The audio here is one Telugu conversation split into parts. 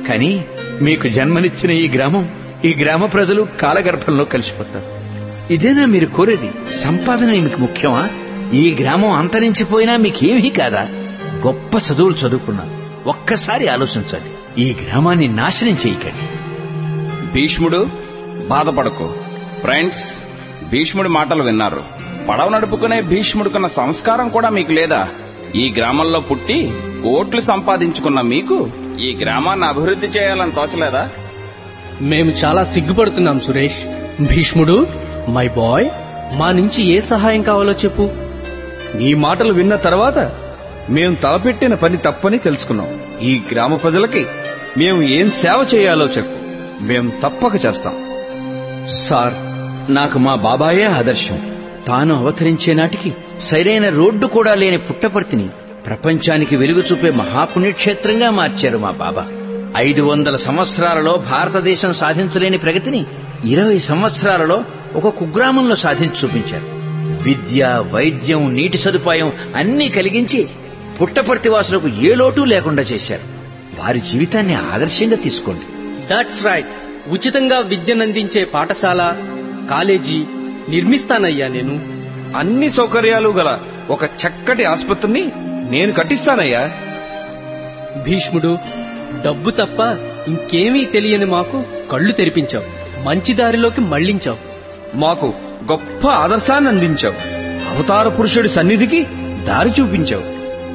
కానీ మీకు జన్మనిచ్చిన ఈ గ్రామం ఈ గ్రామ ప్రజలు కాలగర్భంలో కలిసిపోతారు ఇదేనా మీరు కోరేది సంపాదన మీకు ముఖ్యమా ఈ గ్రామం అంతరించిపోయినా మీకేమీ కాదా గొప్ప చదువులు చదువుకున్నారు ఒక్కసారి ఆలోచించండి ఈ గ్రామాన్ని నాశనం చేయకండి భీష్ముడు బాధపడకు ఫ్రెండ్స్ భీష్ముడి మాటలు విన్నారు పడవ నడుపుకునే భీష్ముడికున్న సంస్కారం కూడా మీకు లేదా ఈ గ్రామంలో పుట్టి కోట్లు సంపాదించుకున్న మీకు ఈ గ్రామాన్ని అభివృద్ధి చేయాలని తోచలేదా మేము చాలా సిగ్గుపడుతున్నాం సురేష్ భీష్ముడు మై బాయ్ మా నుంచి ఏ సహాయం కావాలో చెప్పు నీ మాటలు విన్న తర్వాత మేం తలపెట్టిన పని తప్పని తెలుసుకున్నాం ఈ గ్రామ ప్రజలకి మేము ఏం సేవ చేయాలో చెప్పు మేం తప్పక చేస్తాం సార్ నాకు మా బాబాయే ఆదర్శం తాను అవతరించే నాటికి సరైన రోడ్డు కూడా లేని పుట్టపర్తిని ప్రపంచానికి వెలుగు చూపే మహాపుణ్యక్షేత్రంగా మార్చారు మా బాబా ఐదు వందల సంవత్సరాలలో భారతదేశం సాధించలేని ప్రగతిని ఇరవై సంవత్సరాలలో ఒక కుగ్రామంలో సాధించి చూపించారు విద్య వైద్యం నీటి సదుపాయం అన్నీ కలిగించి పుట్టపర్తి వాసులకు ఏ లోటు లేకుండా చేశారు వారి జీవితాన్ని ఆదర్శంగా తీసుకోండి దట్స్ రైట్ ఉచితంగా విద్యనందించే పాఠశాల కాలేజీ నిర్మిస్తానయ్యా నేను అన్ని సౌకర్యాలు గల ఒక చక్కటి ఆసుపత్రిని నేను కట్టిస్తానయ్యా భీష్ముడు డబ్బు తప్ప ఇంకేమీ తెలియని మాకు కళ్ళు తెరిపించావు మంచి దారిలోకి మళ్లించావు మాకు గొప్ప ఆదర్శాన్ని అందించావు అవతార పురుషుడి సన్నిధికి దారి చూపించావు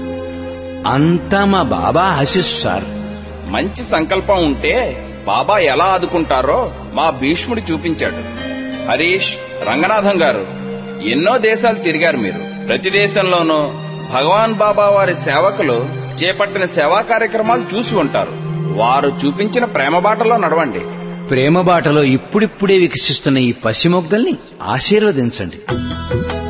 అంతా మా బాబా ఆశీస్సు సార్ మంచి సంకల్పం ఉంటే బాబా ఎలా ఆదుకుంటారో మా భీష్ముడు చూపించాడు హరీష్ రంగనాథం గారు ఎన్నో దేశాలు తిరిగారు మీరు ప్రతి దేశంలోనూ భగవాన్ బాబా వారి సేవకులు చేపట్టిన సేవా కార్యక్రమాలు చూసి ఉంటారు వారు చూపించిన ప్రేమ బాటలో నడవండి ప్రేమ బాటలో ఇప్పుడిప్పుడే వికసిస్తున్న ఈ పసిమొగ్గల్ని ఆశీర్వదించండి